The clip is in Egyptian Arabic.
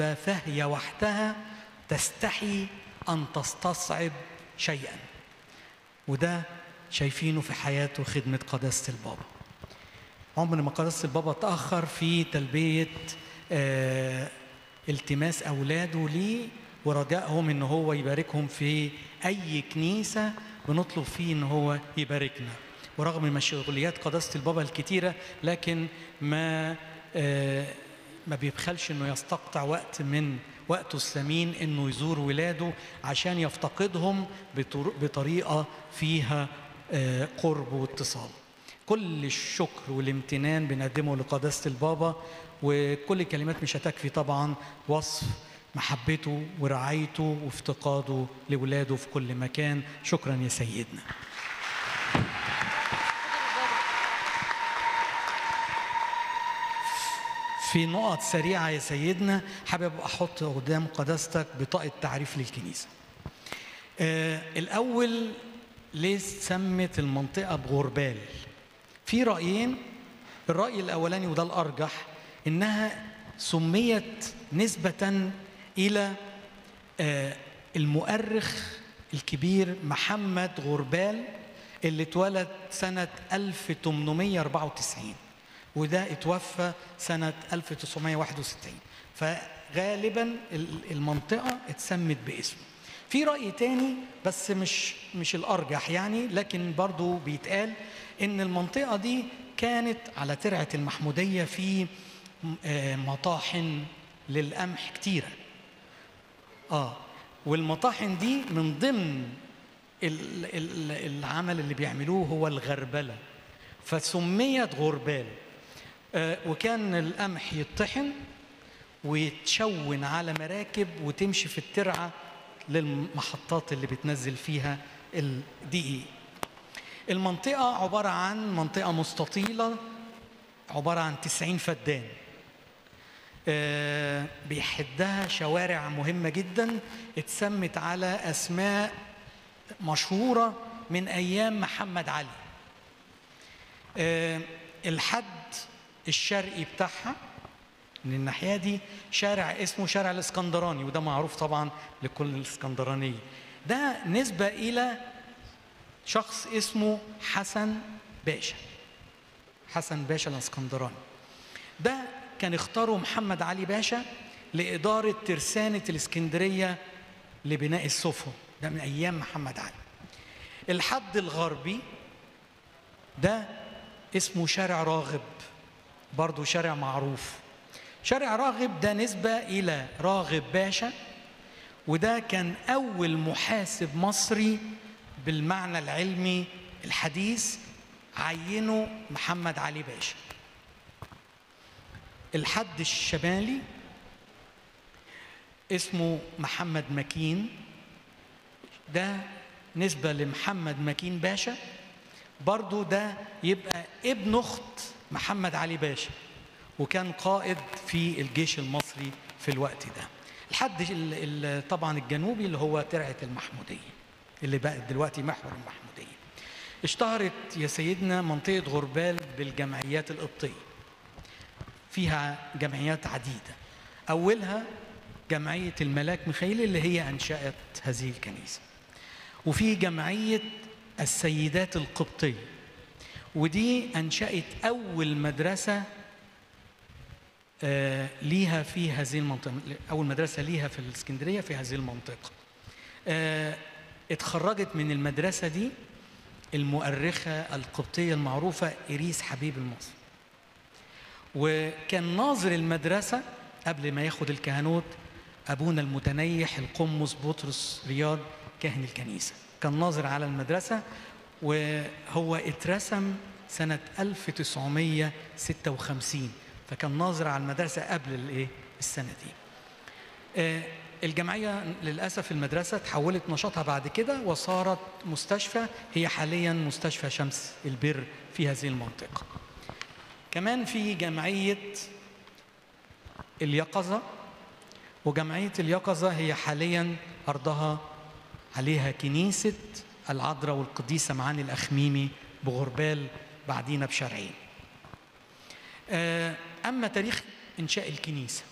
فهي وحدها تستحي أن تستصعب شيئا وده شايفينه في حياته خدمة قداسة البابا عمر ما قداسة البابا تأخر في تلبية آه التماس أولاده ليه ورجائهم إن هو يباركهم في أي كنيسة بنطلب فيه إن هو يباركنا ورغم مشغوليات قداسة البابا الكتيرة لكن ما آه ما بيبخلش إنه يستقطع وقت من وقته الثمين إنه يزور ولاده عشان يفتقدهم بطريقة فيها آه قرب واتصال كل الشكر والامتنان بنقدمه لقداسة البابا وكل الكلمات مش هتكفي طبعا وصف محبته ورعايته وافتقاده لولاده في كل مكان شكرا يا سيدنا في نقط سريعة يا سيدنا حابب أحط قدام قداستك بطاقة تعريف للكنيسة آه الأول ليه سمت المنطقة بغربال في رأيين الرأي الأولاني وده الأرجح إنها سميت نسبة إلى آه المؤرخ الكبير محمد غربال اللي اتولد سنة 1894 وده اتوفى سنة 1961 فغالبا المنطقة اتسمت باسمه في رأي تاني بس مش مش الأرجح يعني لكن برضو بيتقال إن المنطقة دي كانت على ترعة المحمودية في مطاحن للقمح كتيرة آه والمطاحن دي من ضمن العمل اللي بيعملوه هو الغربلة فسميت غربال آه وكان القمح يطحن ويتشون على مراكب وتمشي في الترعه للمحطات اللي بتنزل فيها الدقيق المنطقة عبارة عن منطقة مستطيلة عبارة عن 90 فدان آه بيحدها شوارع مهمة جدا اتسمت على أسماء مشهورة من أيام محمد علي آه الحد الشرقي بتاعها من الناحيه دي شارع اسمه شارع الاسكندراني وده معروف طبعا لكل الاسكندرانيه ده نسبه الى شخص اسمه حسن باشا حسن باشا الاسكندراني ده كان اختاره محمد علي باشا لإدارة ترسانة الإسكندرية لبناء السفن ده من أيام محمد علي الحد الغربي ده اسمه شارع راغب برضو شارع معروف شارع راغب ده نسبة إلى راغب باشا وده كان أول محاسب مصري بالمعنى العلمي الحديث عينه محمد علي باشا الحد الشمالي اسمه محمد مكين ده نسبة لمحمد مكين باشا برضو ده يبقى ابن أخت محمد علي باشا وكان قائد في الجيش المصري في الوقت ده الحد طبعا الجنوبي اللي هو ترعة المحمودية اللي بقت دلوقتي محور المحمودية اشتهرت يا سيدنا منطقة غربال بالجمعيات القبطية فيها جمعيات عديدة أولها جمعية الملاك ميخائيل اللي هي أنشأت هذه الكنيسة وفي جمعية السيدات القبطية ودي أنشأت أول مدرسة آه ليها في هذه المنطقة أول مدرسة ليها في الإسكندرية في هذه المنطقة آه اتخرجت من المدرسة دي المؤرخة القبطية المعروفة إريس حبيب المصري وكان ناظر المدرسة قبل ما ياخد الكهنوت أبونا المتنيح القمص بطرس رياض كاهن الكنيسة كان ناظر على المدرسة وهو اترسم سنة 1956 فكان ناظر على المدرسة قبل الايه السنة دي آه الجمعية للأسف المدرسة تحولت نشاطها بعد كده وصارت مستشفى هي حاليا مستشفى شمس البر في هذه المنطقة كمان في جمعية اليقظة وجمعية اليقظة هي حاليا أرضها عليها كنيسة العذراء والقديسة معاني الأخميمي بغربال بعدينا بشرعين أما تاريخ إنشاء الكنيسة